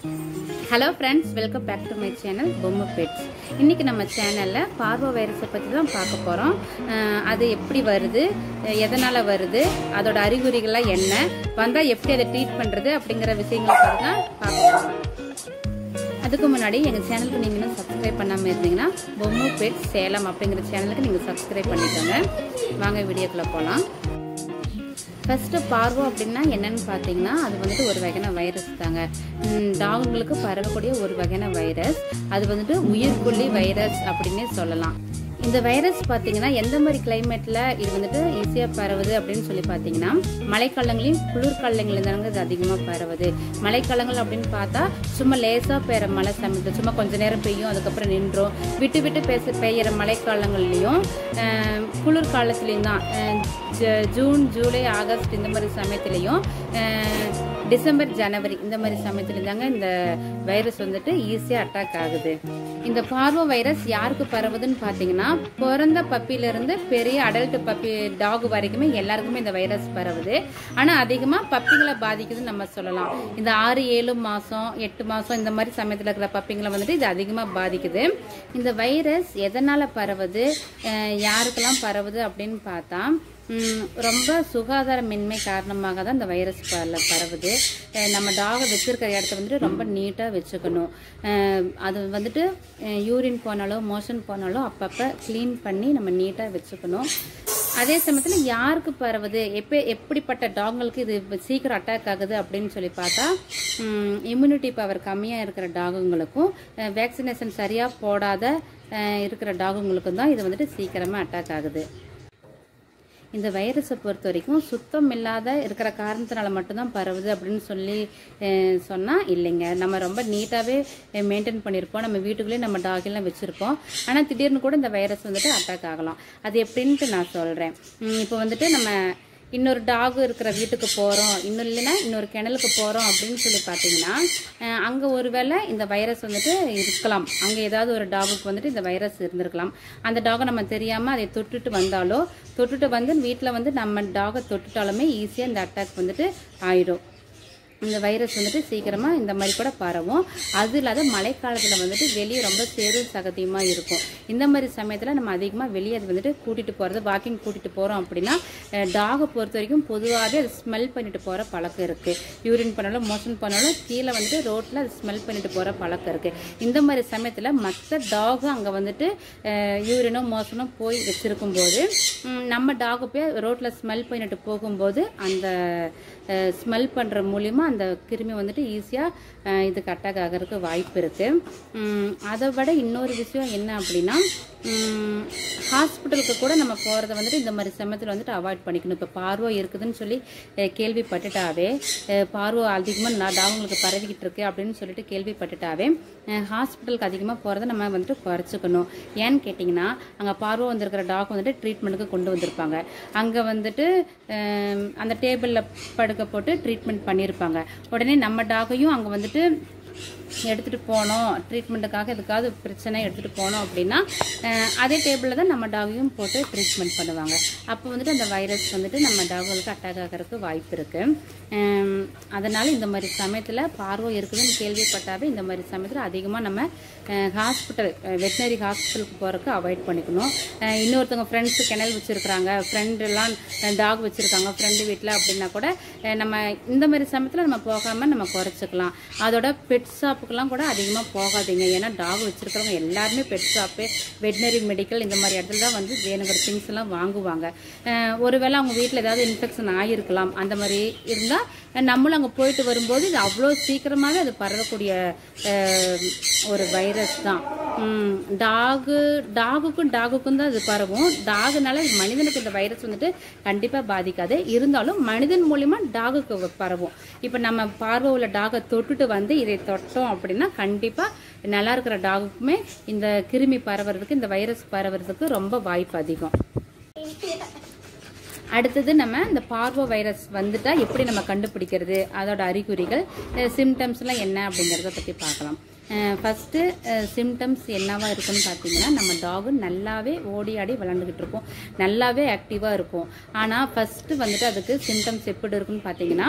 hello friends welcome back to my channel பொம்மை pets இன்றைக்கி நம்ம சேனலில் பார்வோ வைரஸை பற்றி தான் பார்க்க போகிறோம் அது எப்படி வருது அஹ் எதனால் வருது அதோட அறிகுறிகள்லாம் என்ன வந்தால் எப்படி அதை ட்ரீட் பண்ணுறது அப்படிங்கிற விஷயங்களை பற்றி தான் பார்க்க போகிறோம் அதுக்கு முன்னாடி எங்கள் சேனலுக்கு நீங்கள் இன்னும் சப்ஸ்கிரைப் பண்ணாமல் இருந்தீங்கன்னா பொம்மு பெட்ஸ் சேலம் அப்படிங்கிற சேனலுக்கு நீங்கள் சப்ஸ்கிரைப் பண்ணிக்கோங்க வாங்க வீடியோக்குள்ளே போகலாம் ஃபஸ்ட்டு பார்வோ அப்படின்னா என்னன்னு பார்த்தீங்கன்னா அது வந்துட்டு ஒரு வகையான வைரஸ் தாங்க டாகுங்களுக்கு பரவக்கூடிய ஒரு வகையான வைரஸ் அது வந்துட்டு உயிர்கொல்லி வைரஸ் அப்படின்னே சொல்லலாம் இந்த வைரஸ் பார்த்தீங்கன்னா எந்த மாதிரி கிளைமேட்டில் இது வந்துட்டு ஈஸியாக பரவுது அப்படின்னு சொல்லி பார்த்தீங்கன்னா மழைக்காலங்களையும் குளிர்காலங்களையும் தானங்க இது அதிகமாக பரவுது மழைக்காலங்கள் அப்படின்னு பார்த்தா சும்மா லேசாக பெய்கிற மழை சமயத்தில் சும்மா கொஞ்ச நேரம் பெய்யும் அதுக்கப்புறம் நின்றோம் விட்டு விட்டு பேச பெய்கிற மழைக்காலங்கள்லையும் அஹ், குளிர்காலத்துலேயும் தான் அஹ், ஜ- ஜூன் ஜூலை ஆகஸ்ட் இந்த மாதிரி சமயத்துலேயும் அஹ், டிசம்பர் ஜனவரி இந்த மாதிரி சமயத்துல தாங்க இந்த வைரஸ் வந்துட்டு ஈஸியாக அட்டாக் ஆகுது இந்த பார்வோ வைரஸ் யாருக்கு பரவுதுன்னு பார்த்தீங்கன்னா பிறந்த பப்பியிலிருந்து பெரிய அடல்ட் பப்பி டாக் வரைக்குமே எல்லாருக்குமே இந்த வைரஸ் பரவுது ஆனால் அதிகமாக பப்பிங்களை பாதிக்குதுன்னு நம்ம சொல்லலாம் இந்த ஆறு ஏழு மாதம் எட்டு மாதம் இந்த மாதிரி சமயத்தில் இருக்கிற பப்பிங்களை வந்துட்டு இது அதிகமாக பாதிக்குது இந்த வைரஸ் எதனால் பரவுது அஹ் யாருக்கெல்லாம் பரவுது அப்படின்னு பார்த்தா ம், ரொம்ப சுகாதாரமின்மை காரணமாக தான் இந்த வைரஸ் பல பரவுது அஹ் நம்ம டாகை வச்சிருக்கிற இடத்த வந்துட்டு ரொம்ப நீட்டாக வச்சுக்கணும் அஹ் அது வந்துட்டு யூரின் போனாலோ மோஷன் போனாலோ அப்பப்போ க்ளீன் பண்ணி நம்ம நீட்டாக வச்சுக்கணும் அதே சமயத்தில் யாருக்கு பரவுது எப்போ எப்படிப்பட்ட டாகுங்களுக்கு இது சீக்கிரம் அட்டாக் ஆகுது அப்படின்னு சொல்லி பார்த்தா இம்யூனிட்டி பவர் கம்மியாக இருக்கிற டாகுங்களுக்கும் வேக்சினேஷன் சரியாக போடாத அஹ் இருக்கிற டாகுங்களுக்கும் தான் இது வந்துட்டு சீக்கிரமாக அட்டாக் ஆகுது இந்த வைரஸை பொறுத்த வரைக்கும் சுத்தம் இல்லாத இருக்கிற காரணத்தினால மட்டும்தான் பரவுது அப்படின்னு சொல்லி சொன்னால் இல்லைங்க நம்ம ரொம்ப நீட்டாகவே மெயின்டைன் பண்ணியிருப்போம் நம்ம வீட்டுக்குள்ளேயே நம்ம டாகெல்லாம் வச்சுருப்போம் ஆனால் திடீர்னு கூட இந்த வைரஸ் வந்துட்டு அட்டாக் ஆகலாம் அது எப்படின்ட்டு நான் சொல்கிறேன் இப்போ வந்துட்டு நம்ம இன்னொரு டாக் இருக்கிற வீட்டுக்கு போகிறோம் இன்னும் இல்லைன்னா இன்னொரு கிணலுக்கு போகிறோம் அப்படின்னு சொல்லி பார்த்தீங்கன்னா அங்கே ஒருவேளை இந்த வைரஸ் வந்துட்டு இருக்கலாம் அங்கே ஏதாவது ஒரு டாகுக்கு வந்துட்டு இந்த வைரஸ் இருந்திருக்கலாம் அந்த டாகை நம்ம தெரியாமல் அதை தொட்டுட்டு வந்தாலோ தொட்டுட்டு வந்து வீட்டில் வந்து நம்ம டாகை தொட்டுட்டாலுமே ஈஸியாக இந்த அட்டாக் வந்துட்டு ஆயிடும் இந்த வைரஸ் வந்துட்டு சீக்கிரமாக இந்த மாதிரி கூட பரவும் அது இல்லாத மழைக்காலத்தில் வந்துட்டு வெளியே ரொம்ப சேரும் சகதியமாக இருக்கும் இந்த மாதிரி சமயத்தில் நம்ம அதிகமாக வெளியே அது வந்துட்டு கூட்டிகிட்டு போகிறது வாக்கிங் கூட்டிகிட்டு போகிறோம் அப்படின்னா டாகை பொறுத்த வரைக்கும் பொதுவாகவே அது ஸ்மெல் பண்ணிட்டு போகிற பழக்கம் இருக்குது யூரின் பண்ணாலும் மோஷன் பண்ணாலும் கீழே வந்துட்டு ரோட்டில் அது ஸ்மெல் பண்ணிட்டு போகிற பழக்கம் இருக்குது இந்த மாதிரி சமயத்தில் மற்ற டாகும் அங்கே வந்துட்டு யூரினோ மோஷனோ போய் வச்சுருக்கும் போது ம், நம்ம டாகு போய் ரோட்டில் ஸ்மெல் பண்ணிட்டு போகும்போது அந்த ஸ்மெல் பண்ணுற மூலிமா அந்த கிருமி வந்துட்டு ஈஸியாக இதுக்கு அட்டாக் ஆகிறதுக்கு வாய்ப்பு இருக்குது அதை விட இன்னொரு விஷயம் என்ன அப்படின்னா ஹாஸ்பிட்டலுக்கு கூட நம்ம போகிறத வந்துட்டு இந்த மாதிரி சமயத்தில் வந்துட்டு அவாய்ட் பண்ணிக்கணும் இப்போ பார்வை இருக்குதுன்னு சொல்லி அஹ், கேள்விப்பட்டுட்டாவே அஹ், பார்வை அதிகமாக நான் டாவங்களுக்கு பரவிக்கிட்டு இருக்கு அப்படின்னு சொல்லிட்டு கேள்விப்பட்டுட்டாவே ஹாஸ்பிட்டலுக்கு அதிகமாக போகிறத நம்ம வந்துட்டு குறைச்சிக்கணும் ஏன்னு கேட்டிங்கன்னா அங்கே பார்வை வந்திருக்கிற டாக் வந்துட்டு ட்ரீட்மெண்ட்டுக்கு கொண்டு வந்திருப்பாங்க அங்கே வந்துட்டு அஹ், அந்த டேபிளில் படுக்க போட்டு ட்ரீட்மெண்ட் பண்ணியிருப்பாங்க உடனே நம்ம டாகையும் அங்கே வந்துட்டு எடுத்துகிட்டு போனோம் ட்ரீட்மெண்ட்டுக்காக எதுக்காவது பிரச்சனை எடுத்துகிட்டு போனோம் அப்படின்னா அஹ், அதே டேபிளில் தான் நம்ம டாகையும் போட்டு ட்ரீட்மெண்ட் பண்ணுவாங்க அப்போ வந்துட்டு அந்த வைரஸ் வந்துட்டு நம்ம டாகுகளுக்கு அட்டாக் ஆகிறதுக்கு வாய்ப்பு இருக்குது அதனால் இந்த மாதிரி சமயத்தில் பார்வை இருக்குதுன்னு கேள்விப்பட்டாவே இந்த மாதிரி சமயத்தில் அதிகமாக நம்ம ஹாஸ்பிட்டல் வெட்டினரி ஹாஸ்பிட்டலுக்கு போகிறதுக்கு அவாய்ட் பண்ணிக்கணும் அஹ், இன்னொருத்தவங்க ஃப்ரெண்ட்ஸு கிணல் வச்சுருக்குறாங்க ஃப்ரெண்டெல்லாம் டாக் வச்சுருக்காங்க ஃப்ரெண்டு வீட்டில் அப்படின்னா கூட அஹ், நம்ம இந்த மாதிரி சமயத்தில் நம்ம போகாமல் நம்ம குறைச்சிக்கலாம் அதோட பெட் ஷாப்புக்கெல்லாம் கூட அதிகமாக போகாதீங்க ஏன்னா டாக் வச்சுருக்கிறவங்க எல்லாருமே பெட் ஷாப்பு வெட்டினரி மெடிக்கல் இந்த மாதிரி இடத்துல தான் வந்து வேணுங்கிற திங்ஸ் எல்லாம் வாங்குவாங்க அஹ், ஒருவேளை அவங்க வீட்டில் ஏதாவது இன்ஃபெக்ஷன் ஆகிருக்கலாம் அந்த மாதிரி இருந்தால் நம்மளும் அங்கே போயிட்டு வரும்போது இது அவ்வளோ சீக்கிரமாகவே அது பரவக்கூடிய அஹ், ஒரு வைரஸ் தான் டாகு டாகுக்கும் டாகுக்கும் தான் இது பரவும் டாகுனால மனிதனுக்கு இந்த வைரஸ் வந்துட்டு கண்டிப்பாக பாதிக்காது இருந்தாலும் மனிதன் மூலிமா டாகுக்கு பரவும் இப்போ நம்ம பார்வை உள்ள டாகை தொட்டுட்டு வந்து இதை தொட்டோம் அப்படின்னா கண்டிப்பாக நல்லா இருக்கிற டாகுக்குமே இந்த கிருமி பரவுறதுக்கு இந்த வைரஸ் பரவுறதுக்கு ரொம்ப வாய்ப்பு அதிகம் அடுத்தது நம்ம இந்த பார்வோ வைரஸ் வந்துட்டா எப்படி நம்ம கண்டுபிடிக்கிறது அதோட அறிகுறிகள் சிம்டம்ஸ்லாம் என்ன அப்படிங்கிறத பற்றி பார்க்கலாம் ஃபஸ்ட்டு சிம்டம்ஸ் என்னவா இருக்குன்னு பார்த்தீங்கன்னா நம்ம டாகு நல்லாவே ஓடி ஆடி விளாண்டுக்கிட்டு இருக்கும் நல்லாவே ஆக்டிவாக இருக்கும் ஆனால் ஃபஸ்ட்டு வந்துட்டு அதுக்கு சிம்டம்ஸ் எப்படி இருக்குன்னு பார்த்தீங்கன்னா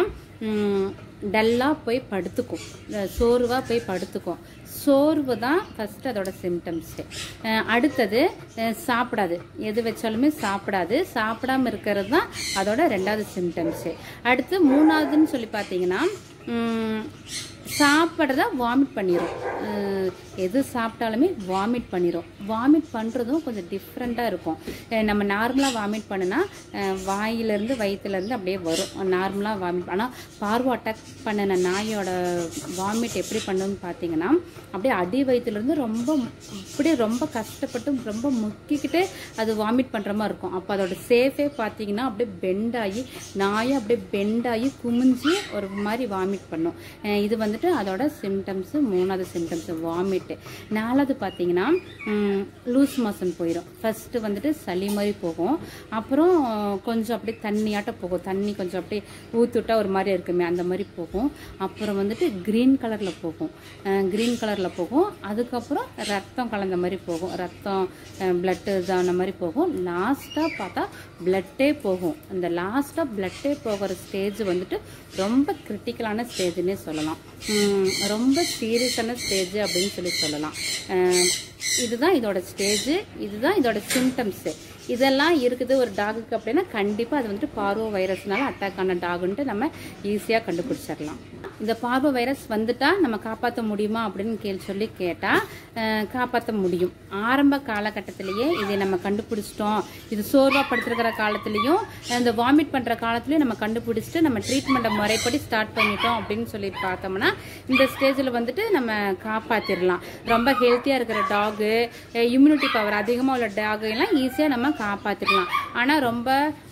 டல்லாக போய் படுத்துக்கும் சோர்வாக போய் படுத்துக்கும் சோர்வு தான் ஃபஸ்ட்டு அதோட சிம்டம்ஸு அடுத்தது அஹ், சாப்பிடாது எது வச்சாலுமே சாப்பிடாது சாப்பிடாம இருக்கிறது தான் அதோட ரெண்டாவது சிம்டம்ஸு அடுத்து மூணாவதுன்னு சொல்லி பார்த்தீங்கன்னா உம், சாப்பிட்றத வாமிட் பண்ணிடும் எது சாப்பிட்டாலுமே வாமிட் பண்ணிடும் வாமிட் பண்ணுறதும் கொஞ்சம் டிஃப்ரெண்ட்டாக இருக்கும் அஹ் நம்ம நார்மலாக வாமிட் பண்ணுனா அஹ் வாயிலிருந்து வயிற்றுலேருந்து அப்படியே வரும் நார்மலாக வாமிட் ஆனால் பார்வோ அட்டாக் பண்ணின நாயோட வாமிட் எப்படி பண்ணுன்னு பார்த்தீங்கன்னா அப்படியே அடி வயிற்றுலேருந்து ரொம்ப அப்படியே ரொம்ப கஷ்டப்பட்டு ரொம்ப முக்கிக்கிட்டு அது வாமிட் பண்ணுற மாதிரி இருக்கும் அப்போ அதோட சேஃபே பார்த்தீங்கன்னா அப்படியே பெண்ட் ஆகி நாயை அப்படியே பெண்ட் ஆகி குமிஞ்சு ஒரு மாதிரி வாமிட் பண்ணும் அஹ் இது வந்துட்டு அதோட சிம்டம்ஸு மூணாவது சிம்டம்ஸு வாமிட்டு நாலாவது பார்த்தீங்கன்னா லூஸ் மோஷன் போயிடும் ஃபஸ்ட்டு வந்துட்டு சளி மாதிரி போகும் அப்புறம் கொஞ்சம் அப்படியே தண்ணியாட்டம் போகும் தண்ணி கொஞ்சம் அப்படியே ஊற்றுட்டா ஒரு மாதிரி இருக்குமே அந்த மாதிரி போகும் அப்புறம் வந்துட்டு க்ரீன் கலரில் போகும் க்ரீன் கலரில் போகும் அதுக்கப்புறம் ரத்தம் கலந்த மாதிரி போகும் ரத்தம் பிளட்டு இதான மாதிரி போகும் லாஸ்ட்டாக பார்த்தா பிளட்டே போகும் அந்த லாஸ்ட்டாக பிளட்டே போகிற ஸ்டேஜ் வந்துட்டு ரொம்ப கிரிட்டிக்கலான ஸ்டேஜ்னே சொல்லலாம் உம், ரொம்ப சீரியஸான ஸ்டேஜ் அப்படின்னு சொல்லி சொல்லலாம் அஹ், இதுதான் இதோட ஸ்டேஜ் இதுதான் இதோட சிம்டம்ஸு இதெல்லாம் இருக்குது ஒரு டாகுக்கு அப்படின்னா கண்டிப்பாக அது வந்துட்டு பார்வோ வைரஸ்னால அட்டாக் ஆன டாகுன்ட்டு நம்ம ஈஸியாக கண்டுபிடிச்சிடலாம் இந்த பார்வோ வைரஸ் வந்துட்டா நம்ம காப்பாற்ற முடியுமா அப்படின்னு கேள்வி சொல்லி கேட்டால் காப்பாற்ற முடியும் ஆரம்ப காலகட்டத்திலேயே இதை நம்ம கண்டுபிடிச்சிட்டோம் இது சோர்வா படுத்திருக்கிற காலத்துலேயும் இந்த வாமிட் பண்ணுற காலத்துலேயும் நம்ம கண்டுபிடிச்சிட்டு நம்ம ட்ரீட்மெண்ட்டை முறைப்படி ஸ்டார்ட் பண்ணிட்டோம் அப்படின்னு சொல்லி பார்த்தோம்னா இந்த ஸ்டேஜில் வந்துட்டு நம்ம காப்பாற்றிடலாம் ரொம்ப ஹெல்த்தியாக இருக்கிற டாகு இம்யூனிட்டி பவர் அதிகமாக உள்ள டாகு எல்லாம் ஈஸியாக நம்ம காப்பாற்றிடலாம் ஆனால் ரொம்ப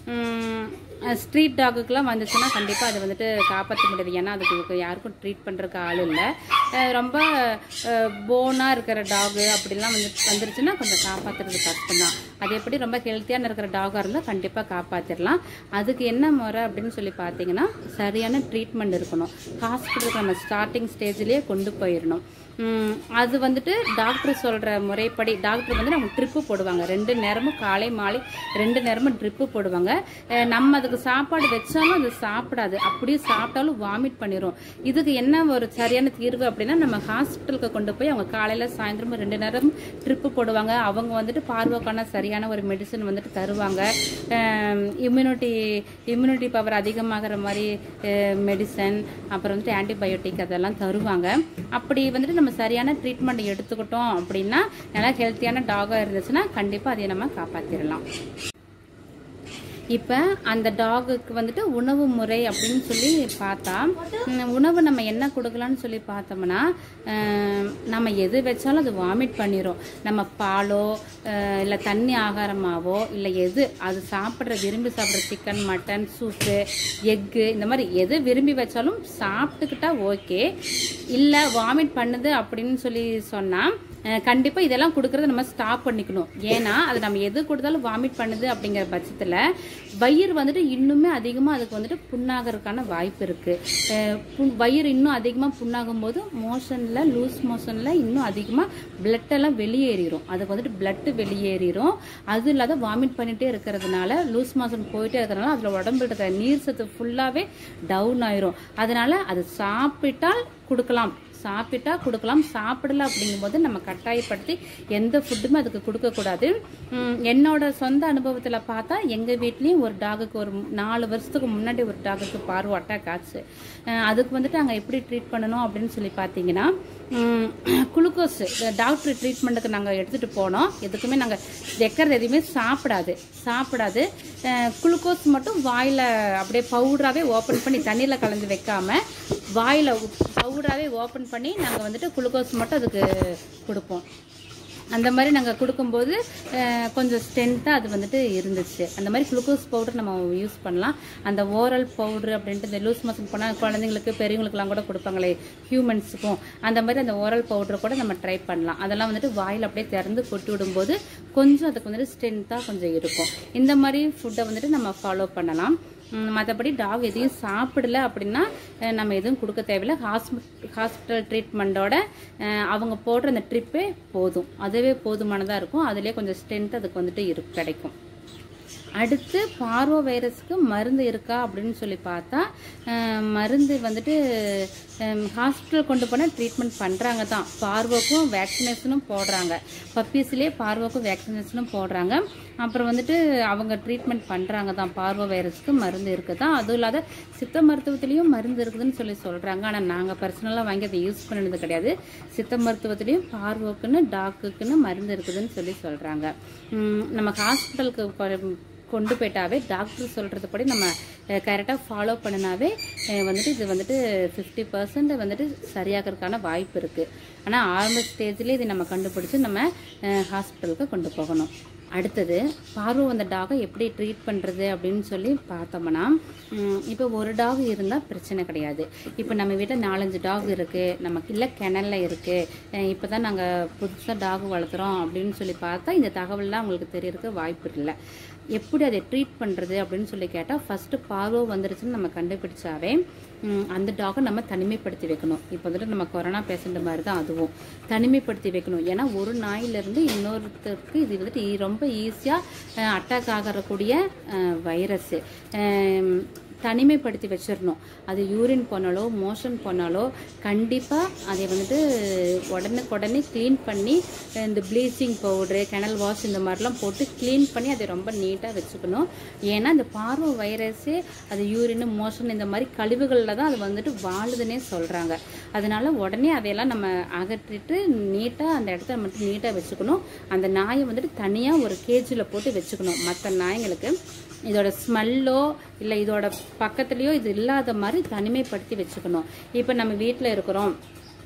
ஸ்ட்ரீட் டாகுக்கெலாம் வந்துச்சுன்னா கண்டிப்பாக அதை வந்துட்டு காப்பாற்ற முடியாது ஏன்னா அதுக்கு யாருக்கும் ட்ரீட் பண்ணுறதுக்கு ஆள் இல்லை அஹ் ரொம்ப போனாக இருக்கிற டாகு அப்படிலாம் வந்து வந்துருச்சுன்னா கொஞ்சம் காப்பாற்றுறது கஷ்டம் தான் அது எப்படி ரொம்ப ஹெல்த்தியான இருக்கிற டாகாக இருந்தால் கண்டிப்பாக காப்பாற்றிடலாம் அதுக்கு என்ன முறை அப்படின்னு சொல்லி பார்த்தீங்கன்னா சரியான ட்ரீட்மெண்ட் இருக்கணும் ஹாஸ்பிட்டலுக்கு நம்ம ஸ்டார்டிங் ஸ்டேஜ்லேயே கொண்டு போயிடணும் உம், அது வந்துட்டு டாக்டர் சொல்கிற முறைப்படி டாக்டர் வந்து நம்ம ட்ரிப்பு போடுவாங்க ரெண்டு நேரமும் காலை மாலை ரெண்டு நேரமும் ட்ரிப்பு போடுவாங்க அஹ் நம்ம அதுக்கு சாப்பாடு வச்சாலும் அது சாப்பிடாது அப்படியே சாப்பிட்டாலும் வாமிட் பண்ணிடும் இதுக்கு என்ன ஒரு சரியான தீர்வு அப்படின்னா நம்ம ஹாஸ்பிட்டலுக்கு கொண்டு போய் அவங்க காலையில் சாயந்தரமும் ரெண்டு நேரம் ட்ரிப்பு போடுவாங்க அவங்க வந்துட்டு பார்வைக்கான சரியான ஒரு மெடிசன் வந்துட்டு தருவாங்க இம்யூனிட்டி இம்யூனிட்டி பவர் அதிகமாகிற மாதிரி மெடிசன் அப்புறம் வந்துட்டு ஆன்டிபயோட்டிக் அதெல்லாம் தருவாங்க அப்படி வந்துட்டு நம்ம சரியான ட்ரீட்மெண்ட் எடுத்துக்கிட்டோம் அப்படின்னா நல்லா ஹெல்த்தியான டாகாக இருந்துச்சுன்னா கண்டிப்பாக அதை நம்ம காப்பாற்றிடலாம் இப்போ அந்த டாகுக்கு வந்துட்டு உணவு முறை அப்படின்னு சொல்லி பார்த்தா ம், உணவு நம்ம என்ன கொடுக்கலாம்னு சொல்லி பார்த்தோம்னா அஹ், நம்ம எது வச்சாலும் அது வாமிட் பண்ணிடும் நம்ம பாலோ இல்லை தண்ணி ஆகாரமாவோ இல்லை எது அது சாப்பிட்ற விரும்பி சாப்பிட்ற சிக்கன் மட்டன் சூப்பு எக்கு இந்த மாதிரி எது விரும்பி வச்சாலும் சாப்பிட்டுக்கிட்டா ஓகே இல்லை வாமிட் பண்ணுது அப்படின்னு சொல்லி சொன்னால் கண்டிப்பாக இதெல்லாம் கொடுக்கறத நம்ம ஸ்டாப் பண்ணிக்கணும் ஏன்னா அது நம்ம எது கொடுத்தாலும் வாமிட் பண்ணுது அப்படிங்கிற பட்சத்தில் வயிறு வந்துட்டு இன்னுமே அதிகமாக அதுக்கு வந்துட்டு புண்ணாகிறதுக்கான வாய்ப்பு இருக்குது வயிறு இன்னும் அதிகமாக புண்ணாகும் போது மோஷனில் லூஸ் மோஷனில் இன்னும் அதிகமாக blood எல்லாம் வெளியேறிடும் அதுக்கு வந்துட்டு blood வெளியேறிடும் அது இல்லாத வாமிட் பண்ணிகிட்டே இருக்கிறதுனால லூஸ் மோஷன் போயிட்டே இருக்கிறதுனால அதில் உடம்புல இருக்கிற நீர் சத்து ஃபுல்லாகவே டவுன் ஆயிரும் அதனால அது சாப்பிட்டால் கொடுக்கலாம் சாப்பிட்டா கொடுக்கலாம் சாப்பிடல அப்படிங்கும்போது நம்ம கட்டாயப்படுத்தி எந்த ஃபுட்டுமே அதுக்கு கொடுக்கக்கூடாது உம், என்னோட சொந்த அனுபவத்தில் பார்த்தா எங்கள் வீட்லேயும் ஒரு டாகுக்கு ஒரு நாலு வருஷத்துக்கு முன்னாடி ஒரு டாகுக்கு பார்வை அட்டாக் ஆச்சு அஹ், அதுக்கு வந்துட்டு நாங்கள் எப்படி ட்ரீட் பண்ணணும் அப்படின்னு சொல்லி பார்த்தீங்கன்னா குளுக்கோஸ் டாக்டர் ட்ரீட்மெண்ட்டுக்கு நாங்கள் எடுத்துகிட்டு போனோம் எதுக்குமே நாங்கள் வைக்கிறது எதுவுமே சாப்பிடாது சாப்பிடாது குளுக்கோஸ் மட்டும் வாயில் அப்படியே பவுடராகவே ஓப்பன் பண்ணி தண்ணியில் கலந்து வைக்காம வாயில் பவுடராகவே ஓப்பன் பண்ணி நாங்கள் வந்துட்டு குளுக்கோஸ் மட்டும் அதுக்கு கொடுப்போம் அந்த மாதிரி நாங்கள் கொடுக்கும்போது அஹ், கொஞ்சம் ஸ்ட்ரென்த்தாக அது வந்துட்டு இருந்துச்சு அந்த மாதிரி குளுக்கோஸ் பவுடர் நம்ம யூஸ் பண்ணலாம் அந்த ஓரல் பவுடர் அப்படின்ட்டு இந்த லூஸ் மோஷன் போனால் குழந்தைங்களுக்கு பெரியவங்களுக்குலாம் கூட கொடுப்பாங்களே ஹியூமன்ஸுக்கும் அந்த மாதிரி அந்த ஓரல் பவுடர் கூட நம்ம ட்ரை பண்ணலாம் அதெல்லாம் வந்துட்டு வாயில் அப்படியே திறந்து கொட்டி விடும்போது கொஞ்சம் அதுக்கு வந்துட்டு ஸ்ட்ரென்த்தாக கொஞ்சம் இருக்கும் இந்த மாதிரி ஃபுட்டை வந்துட்டு நம்ம ஃபாலோ பண்ணலாம் மற்றபடி டாக் எதையும் சாப்பிடல அப்படின்னா அஹ், நம்ம எதுவும் கொடுக்க தேவையில்லை ஹாஸ்பிட் ஹாஸ்பிட்டல் ட்ரீட்மெண்ட்டோட அவங்க போடுற அந்த ட்ரிப்பே போதும் அதுவே போதுமானதாக இருக்கும் அதுலேயே கொஞ்சம் ஸ்ட்ரென்த் அதுக்கு வந்துட்டு இரு கிடைக்கும் அடுத்து பார்வோ வைரஸ்க்கு மருந்து இருக்கா அப்படின்னு சொல்லி பார்த்தா அஹ், மருந்து வந்துட்டு ஹாஸ்பிட்டல் கொண்டு போனால் ட்ரீட்மெண்ட் பண்ணுறாங்க தான் பார்வோக்கும் வேக்சினேஷனும் போடுறாங்க பப்பீஸ்லேயே பார்வோக்கும் வேக்சினேஷனும் போடுறாங்க அப்புறம் வந்துட்டு அவங்க ட்ரீட்மெண்ட் பண்ணுறாங்க தான் பார்வோ வைரஸ்க்கு மருந்து இருக்குது தான் அதுவும் இல்லாத சித்த மருத்துவத்திலையும் மருந்து இருக்குதுன்னு சொல்லி சொல்கிறாங்க ஆனால் நாங்கள் பர்சனலாக வாங்கி அதை யூஸ் பண்ணினது கிடையாது சித்த மருத்துவத்திலையும் பார்வோக்குன்னு டாக்குக்குன்னு மருந்து இருக்குதுன்னு சொல்லி சொல்கிறாங்க நம்ம ஹாஸ்பிட்டலுக்கு கொண்டு போயிட்டாவே டாக்டர் சொல்கிறது படி நம்ம கரெக்டாக ஃபாலோ பண்ணினாவே அஹ், வந்துட்டு இது வந்துட்டு ஃபிஃப்டி பர்சன்ட் வந்துட்டு சரியாகிறதுக்கான வாய்ப்பு இருக்குது ஆனால் ஆரம்ப ஸ்டேஜ்லேயே இதை நம்ம கண்டுபிடிச்சி நம்ம ஹாஸ்பிட்டலுக்கு கொண்டு போகணும் அடுத்தது பார்வை வந்த டாகை எப்படி ட்ரீட் பண்ணுறது அப்படின்னு சொல்லி பார்த்தோம்னா ம், இப்போ ஒரு டாக் இருந்தால் பிரச்சனை கிடையாது இப்போ நம்ம வீட்டில் நாலஞ்சு டாக் இருக்குது நமக்கு இல்லை கிணல்ல இருக்குது இப்போ தான் நாங்கள் புதுசாக டாக் வளர்த்துறோம் அப்படின்னு சொல்லி பார்த்தா இந்த தகவல்லாம் உங்களுக்கு தெரியறதுக்கு வாய்ப்பு இல்லை எப்படி அதை ட்ரீட் பண்ணுறது அப்படின்னு சொல்லி கேட்டால் ஃபஸ்ட்டு பார்வை வந்துருச்சுன்னு நம்ம கண்டுபிடிச்சாவே ம், அந்த டாகை நம்ம தனிமைப்படுத்தி வைக்கணும் இப்போ வந்துட்டு நம்ம கொரோனா பேஷண்ட் மாதிரி தான் அதுவும் தனிமைப்படுத்தி வைக்கணும் ஏன்னா ஒரு நாயிலிருந்து இன்னொருத்தருக்கு இது வந்துட்டு ஈ- ரொம்ப ஈஸியாக அட்டாக் ஆகக்கூடிய வைரஸ்ஸு தனிமைப்படுத்தி வச்சிடணும் அது யூரின் போனாலோ மோஷன் போனாலோ கண்டிப்பாக அதை வந்துட்டு உடனுக்குடனே க்ளீன் பண்ணி இந்த ப்ளீச்சிங் பவுட்ரு கெனல் வாஷ் இந்த மாதிரிலாம் போட்டு க்ளீன் பண்ணி அதை ரொம்ப நீட்டாக வச்சுக்கணும் ஏன்னா இந்த பார்வை வைரஸே அது யூரின் மோஷன் இந்த மாதிரி கழிவுகளில் தான் அது வந்துட்டு வாழுதுன்னே சொல்கிறாங்க அதனால உடனே அதையெல்லாம் நம்ம அகற்றிட்டு நீட்டாக அந்த இடத்த மட்டும் நீட்டாக வச்சுக்கணும் அந்த நாயை வந்துட்டு தனியாக ஒரு கேஜில் போட்டு வச்சுக்கணும் மற்ற நாய்ங்களுக்கு இதோட ஸ்மெல்லோ இல்லை இதோட பக்கத்துலேயோ இது இல்லாத மாதிரி தனிமைப்படுத்தி வச்சுக்கணும் இப்போ நம்ம வீட்டில் இருக்கிறோம்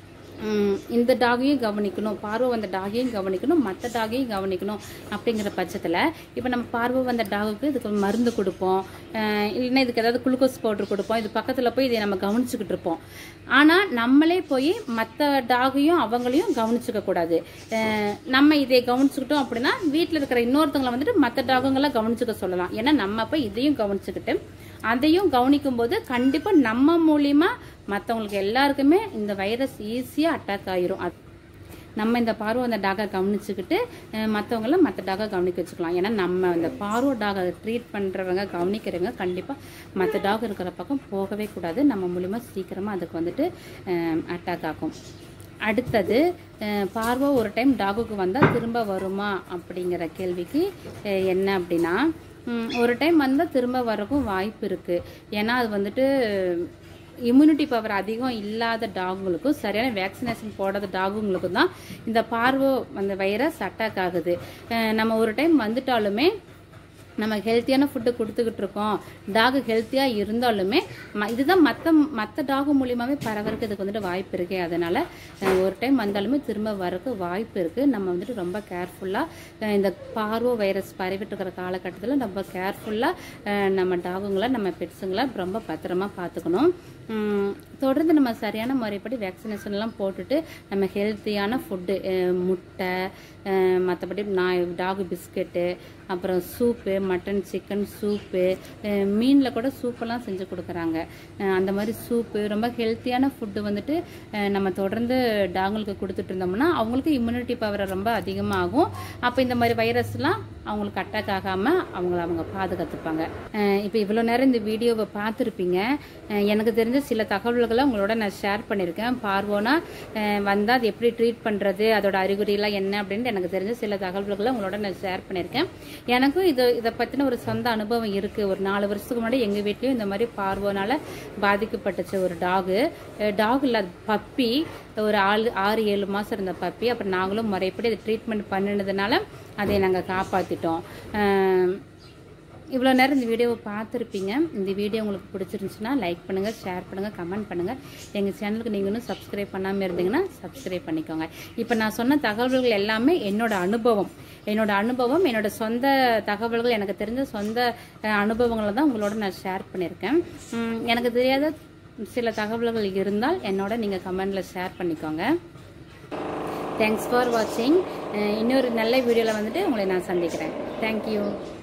ம், இந்த டாகையும் கவனிக்கணும் பார்வை வந்த டாகையும் கவனிக்கணும் மற்ற டாகையும் கவனிக்கணும் அப்படிங்கிற பட்சத்தில் இப்போ நம்ம பார்வை வந்த டாகுக்கு இதுக்கு மருந்து கொடுப்போம் அஹ், இல்லைன்னா இதுக்கு ஏதாவது குளுக்கோஸ் பவுடர் கொடுப்போம் இது பக்கத்தில் போய் இதை நம்ம கவனிச்சுக்கிட்டு இருப்போம் ஆனால் நம்மளே போய் மற்ற டாகையும் அவங்களையும் கவனிச்சுக்க கூடாது அஹ், நம்ம இதை கவனிச்சுக்கிட்டோம் அப்படின்னா வீட்டில் இருக்கிற இன்னொருத்தவங்களை வந்துட்டு மற்ற டாகுங்களை கவனிச்சுக்க சொல்லலாம் ஏன்னா நம்ம போய் இதையும் கவனிச்சுக்கிட்டு அதையும் கவனிக்கும் போது கண்டிப்பாக நம்ம மூலியமா மற்றவங்களுக்கு எல்லாருக்குமே இந்த வைரஸ் ஈஸியாக அட்டாக் ஆயிரும் அது நம்ம இந்த பார்வை அந்த டாகை கவனிச்சுக்கிட்டு மற்றவங்கள மற்ற டாகை கவனிக்க வச்சுக்கலாம் ஏன்னா நம்ம இந்த பார்வை டாகை ட்ரீட் பண்ணுறவங்க கவனிக்கிறவங்க கண்டிப்பாக மற்ற டாக் இருக்கிற பக்கம் போகவே கூடாது நம்ம மூலிமா சீக்கிரமாக அதுக்கு வந்துட்டு அட்டாக் ஆகும் அடுத்தது அஹ், பார்வை ஒரு டைம் டாகுக்கு வந்தால் திரும்ப வருமா அப்படிங்கிற கேள்விக்கு அஹ், என்ன அப்படின்னா ம், ஒரு டைம் வந்தால் திரும்ப வரக்கும் வாய்ப்பு இருக்குது ஏன்னா அது வந்துட்டு இம்யூனிட்டி பவர் அதிகம் இல்லாத டாகுங்களுக்கும் சரியான வேக்சினேஷன் போடாத டாகுங்களுக்கும் தான் இந்த பார்வை அந்த வைரஸ் அட்டாக் ஆகுது அஹ், நம்ம ஒரு டைம் வந்துட்டாலுமே நம்ம ஹெல்த்தியான ஃபுட்டு கொடுத்துக்கிட்டு இருக்கோம் டாக் ஹெல்த்தியாக இருந்தாலுமே ம இதுதான் மற்ற மற்ற டாக் மூலியமாகவே பரவறதுக்கு இதுக்கு வந்துட்டு வாய்ப்பு இருக்கு அதனால அஹ், ஒரு டைம் வந்தாலுமே திரும்ப வரக்கு வாய்ப்பு இருக்கு நம்ம வந்துட்டு ரொம்ப கேர்ஃபுல்லாக இந்த பார்வோ வைரஸ் பரவிட்டு இருக்கிற காலகட்டத்தில் ரொம்ப கேர்ஃபுல்லாக நம்ம டாகுங்களை நம்ம பெட்ஸுங்களை ரொம்ப பத்திரமா பார்த்துக்கணும் உம், தொடர்ந்து நம்ம சரியான முறைப்படி வேக்சினேஷன்லாம் போட்டுட்டு நம்ம ஹெல்த்தியான ஃபுட்டு முட்டை மற்றபடி நாய் டாகு பிஸ்கெட்டு அப்புறம் சூப்பு மட்டன் சிக்கன் சூப்பு மீனில் கூட சூப்பெல்லாம் செஞ்சு கொடுக்குறாங்க அஹ் அந்த மாதிரி சூப்பு ரொம்ப ஹெல்த்தியான ஃபுட்டு வந்துட்டு அஹ் நம்ம தொடர்ந்து டாகுங்களுக்கு கொடுத்துட்டு இருந்தோம்னா அவங்களுக்கு இம்யூனிட்டி பவர் ரொம்ப அதிகமாகும் அப்போ இந்த மாதிரி வைரஸ்லாம் அவங்களுக்கு அட்டாக் ஆகாமல் அவங்கள அவங்க பாதுகாத்துப்பாங்க இப்போ இவ்வளோ நேரம் இந்த வீடியோவை பார்த்துருப்பீங்க அஹ் எனக்கு தெரிஞ்ச சில தகவல்களை உங்களோட நான் ஷேர் பண்ணியிருக்கேன் பார்வோனா வந்தால் அது எப்படி ட்ரீட் பண்ணுறது அதோட அறிகுறியெல்லாம் என்ன அப்படின்ட்டு எனக்கு தெரிஞ்ச சில தகவல்களை உங்களோட நான் ஷேர் பண்ணியிருக்கேன் எனக்கும் இது இதை பற்றின ஒரு சொந்த அனுபவம் இருக்குது ஒரு நாலு வருஷத்துக்கு முன்னாடி எங்கள் வீட்லேயும் இந்த மாதிரி பார்வோனால பாதிக்கப்பட்டுச்சு ஒரு டாகு டாக் இல்லை பப்பி ஒரு ஆறு ஆறு ஏழு மாதம் இருந்த பப்பி அப்புறம் நாங்களும் முறைப்படி அதை ட்ரீட்மெண்ட் பண்ணினதுனால அதை நாங்கள் காப்பாற்றிட்டோம் இவ்வளோ நேரம் இந்த வீடியோவை பார்த்துருப்பீங்க இந்த வீடியோ உங்களுக்கு பிடிச்சிருந்துச்சுன்னா லைக் பண்ணுங்கள் ஷேர் பண்ணுங்கள் கமெண்ட் பண்ணுங்கள் எங்கள் சேனலுக்கு நீங்கள் இன்னும் சப்ஸ்கிரைப் பண்ணாமல் இருந்தீங்கன்னா சப்ஸ்கிரைப் பண்ணிக்கோங்க இப்போ நான் சொன்ன தகவல்கள் எல்லாமே என்னோட அனுபவம் என்னோட அனுபவம் என்னோட சொந்த தகவல்கள் எனக்கு தெரிஞ்ச சொந்த அஹ், அனுபவங்களை தான் உங்களோட நான் ஷேர் பண்ணியிருக்கேன் உம், எனக்கு தெரியாத சில தகவல்கள் இருந்தால் என்னோட நீங்கள் கமெண்டில் ஷேர் பண்ணிக்கோங்க தேங்க்ஸ் ஃபார் வாட்சிங் இன்னொரு நல்ல வீடியோவில் வந்துட்டு உங்களை நான் சந்திக்கிறேன் தேங்க்யூ